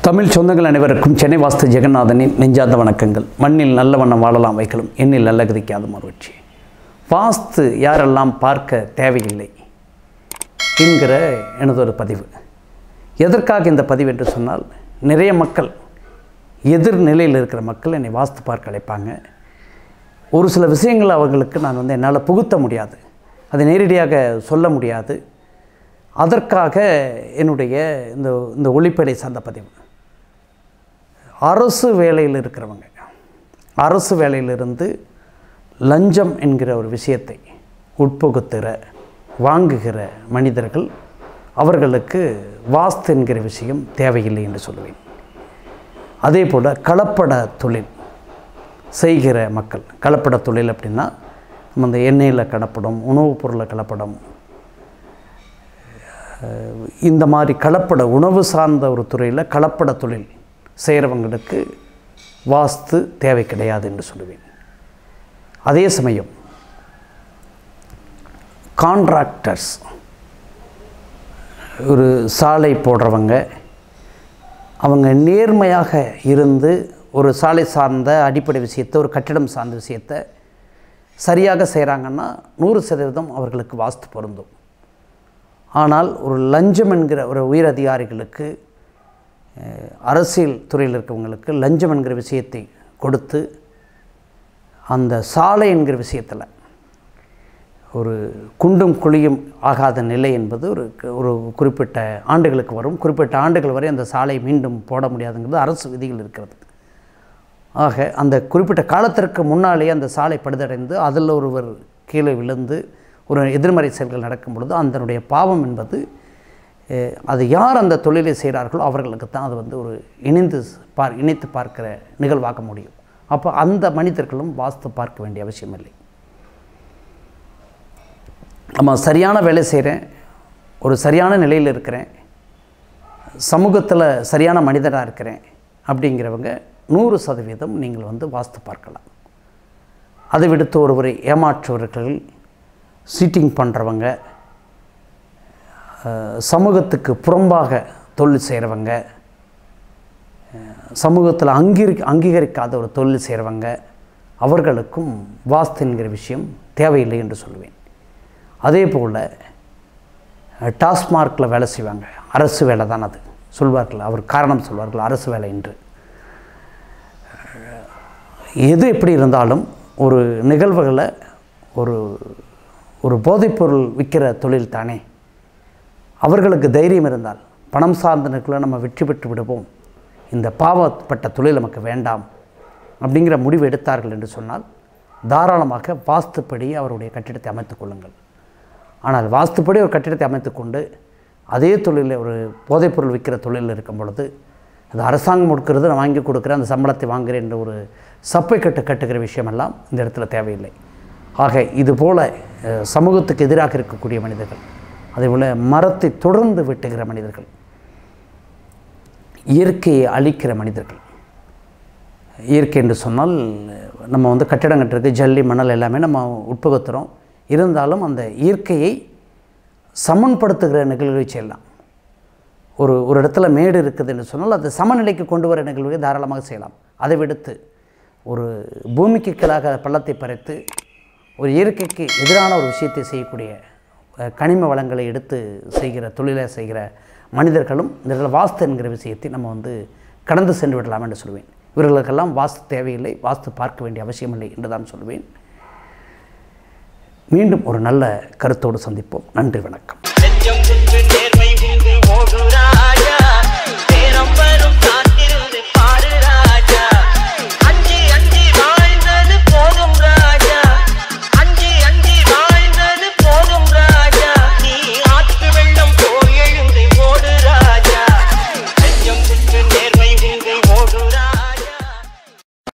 தமிழ் சொந்தங்கள் அனைவருக்கும் சென்னை வாஸ்து ஜெகநாதனின் நெஞ்சார்ந்த வணக்கங்கள் மண்ணில் நல்ல வண்ணம் வாழலாம் வைக்கலும் எண்ணில் நல்ல கதிக்காத மறுவட்சி வாஸ்து யாரெல்லாம் பார்க்க தேவையில்லை என்கிற எனதொரு பதிவு எதற்காக இந்த பதிவு என்று சொன்னால் நிறைய மக்கள் எதிர்நிலையில் இருக்கிற மக்கள் என்னை வாஸ்து பார்க்க அழைப்பாங்க ஒரு சில விஷயங்கள் அவர்களுக்கு நான் வந்து என்னால் புகுத்த முடியாது அதை நேரடியாக சொல்ல முடியாது அதற்காக என்னுடைய இந்த இந்த ஒளிப்படை சார்ந்த பதிவு அரசு வேலையில் இருக்கிறவங்க அரசு வேலையிலிருந்து லஞ்சம் என்கிற ஒரு விஷயத்தை உட்புகுத்துகிற வாங்குகிற மனிதர்கள் அவர்களுக்கு வாஸ்து என்கிற விஷயம் தேவையில்லை என்று சொல்லுவேன் அதே போல் கலப்பட தொழில் செய்கிற மக்கள் கலப்பட தொழில் அப்படின்னா நம்ம இந்த எண்ணெயில் கலப்படம் உணவுப் பொருளில் கலப்படம் அஹ் இந்த மாதிரி கலப்பட உணவு சார்ந்த ஒரு துறையில் கலப்பட தொழில் செய்கிறவங்களுக்கு வாஸ்து தேவை கிடையாது என்று சொல்லுவேன் அதே சமயம் கான்ட்ராக்டர்ஸ் ஒரு சாலை போடுறவங்க அவங்க நேர்மையாக இருந்து ஒரு சாலை சார்ந்த அடிப்படை விஷயத்தை ஒரு கட்டிடம் சார்ந்த விஷயத்தை சரியாக செய்கிறாங்கன்னா நூறு சதவீதம் அவர்களுக்கு வாஸ்து பொருந்தும் ஆனால் ஒரு லஞ்சம் என்கிற ஒரு உயர் அதிகாரிகளுக்கு அஹ், அரசியல் துறையில் இருக்கவங்களுக்கு லஞ்சம் என்கிற விஷயத்தை கொடுத்து அந்த சாலை என்கிற விஷயத்தில் ஒரு குண்டும் குழியும் ஆகாத நிலை என்பது ஒரு ஒரு குறிப்பிட்ட ஆண்டுகளுக்கு வரும் குறிப்பிட்ட ஆண்டுகள் வரை அந்த சாலை மீண்டும் போட முடியாதுங்கிறது அரசு விதிகள் இருக்கிறது ஆக அந்த குறிப்பிட்ட காலத்திற்கு முன்னாலேயே அந்த சாலை படுதடைந்து அதில் ஒருவர் கீழே விழுந்து ஒரு எதிர்மறை செயல்கள் நடக்கும் பொழுது அதனுடைய பாவம் என்பது அஹ், அது யார் அந்த தொழிலை செய்கிறார்களோ அவர்களுக்கு தான் அது வந்து ஒரு இணைந்து பார் இணைத்து பார்க்கிற நிகழ்வாக முடியும் அப்போ அந்த மனிதர்களும் வாஸ்து பார்க்க வேண்டிய அவசியம் இல்லை நம்ம சரியான வேலை செய்கிறேன் ஒரு சரியான நிலையில் இருக்கிறேன் சமூகத்தில் சரியான மனிதராக இருக்கிறேன் அப்படிங்கிறவங்க நூறு சதவீதம் நீங்கள் வந்து வாஸ்து பார்க்கலாம் அதை விடுத்து ஒருவரை ஏமாற்றுவர்கள் சீட்டிங் பண்ணுறவங்க அஹ், சமூகத்துக்கு புறம்பாக தொழில் செய்கிறவங்க சமூகத்தில் அங்கீகரி அங்கீகரிக்காத ஒரு தொழில் செய்கிறவங்க அவர்களுக்கும் வாஸ்து என்கிற விஷயம் தேவையில்லை என்று சொல்லுவேன் அதே போல் டாஸ்மார்க்கில் வேலை செய்வாங்க அரசு வேலை தான் அது சொல்வார்கள் அவர் காரணம் சொல்வார்கள் அரசு வேலை என்று எது எப்படி இருந்தாலும் ஒரு நிகழ்வுகளை ஒரு ஒரு போதைப்பொருள் விற்கிற தொழில் தானே அவர்களுக்கு தைரியம் இருந்தால் பணம் சார்ந்த நிகழ்வுல நம்ம வெற்றி பெற்று விடுவோம் இந்த பாவப்பட்ட தொழில் நமக்கு வேண்டாம் அப்படிங்கிற முடிவு எடுத்தார்கள் என்று சொன்னால் தாராளமாக வாஸ்துப்படி அவருடைய கட்டிடத்தை அமைத்துக் கொள்ளுங்கள் ஆனால் வாஸ்துப்படி ஒரு கட்டிடத்தை அமைத்துக்கொண்டு அதே தொழிலில் ஒரு போதைப்பொருள் விற்கிற தொழிலில் இருக்கும் பொழுது அது அரசாங்கம் கொடுக்கறது நான் வாங்கி கொடுக்குறேன் அந்த சம்பளத்தை வாங்குறேன் என்ற ஒரு சப்பை கட்டு கட்டுகிற விஷயமெல்லாம் இந்த இடத்துல தேவையில்லை ஆக இதுபோல் அஹ், சமூகத்துக்கு எதிராக இருக்கக்கூடிய மனிதர்கள் அதேபோல் மரத்தை தொடர்ந்து வெட்டுகிற மனிதர்கள் இயற்கையை அழிக்கிற மனிதர்கள் இயற்கை என்று சொன்னால் நம்ம வந்து கட்டிடம் கட்டுறதுக்கு ஜல்லி மணல் எல்லாமே நம்ம உட்புகுத்துறோம் இருந்தாலும் அந்த இயற்கையை சமன்படுத்துகிற நிகழ்வுகளை செய்யலாம் ஒரு ஒரு இடத்துல மேடு இருக்குது என்று சொன்னால் அதை சமநிலைக்கு கொண்டு வர நிகழ்வுகளை தாராளமாக செய்யலாம் அதை விடுத்து ஒரு பூமிக்கு கீழாக பள்ளத்தை பறித்து ஒரு இயற்கைக்கு எதிரான ஒரு விஷயத்தை செய்யக்கூடிய அஹ், கனிம வளங்களை எடுத்து செய்கிற தொழிலை செய்கிற மனிதர்களும் இந்த இடத்துல வாஸ்து என்கிற விஷயத்தை நம்ம வந்து கடந்து சென்று விடலாம் என்று சொல்வேன் இவர்களுக்கெல்லாம் வாஸ்து தேவையில்லை வாஸ்து பார்க்க வேண்டிய அவசியமில்லை என்று தான் சொல்வேன் மீண்டும் ஒரு நல்ல கருத்தோடு சந்திப்போம் நன்றி வணக்கம்